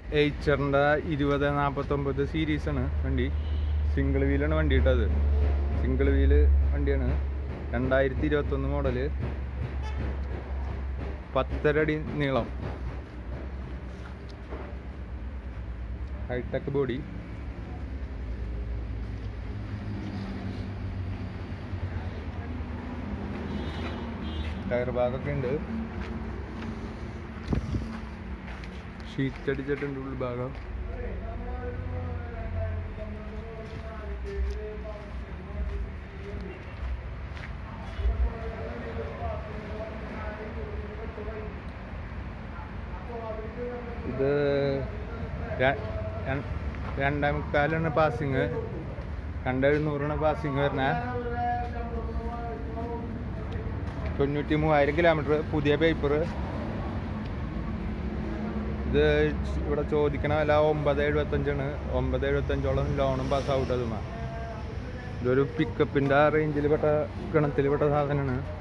എയ്ച്ചറിൻ്റെ ഇരുപത് നാൽപ്പത്തൊമ്പത് സീരീസാണ് വണ്ടി സിംഗിൾ വീലാണ് വണ്ടി ഇട്ടത് സിംഗിൾ വീല് വണ്ടിയാണ് രണ്ടായിരത്തി ഇരുപത്തൊന്ന് മോഡല് പത്തര അടി നീളം ഹൈടെക് ബോഡി ടയർ ഭാഗമൊക്കെ ഉണ്ട് ഷീറ്റ് അടിച്ചിട്ടുണ്ട് ഉൾഭാഗം ഇത് ര- ര- രണ്ടേ മുക്കാലാണ് പാസിങ് രണ്ടെഴുന്നൂറാണ് പാസിങ് വരുന്നത് തൊണ്ണൂറ്റി മൂവായിരം കിലോമീറ്റർ പുതിയ പേപ്പർ ഇത് ച് ഇവിടെ ചോദിക്കണ വില ഒമ്പത് എഴുപത്തഞ്ചാണ് ഒമ്പത് എഴുപത്തഞ്ചോളം ലോണും പാസ്സാവും അതുമാ ഇതൊരു പിക്കപ്പിൻ്റെ റേഞ്ചിൽ പെട്ട ഗണത്തിൽ പെട്ട സാധനമാണ്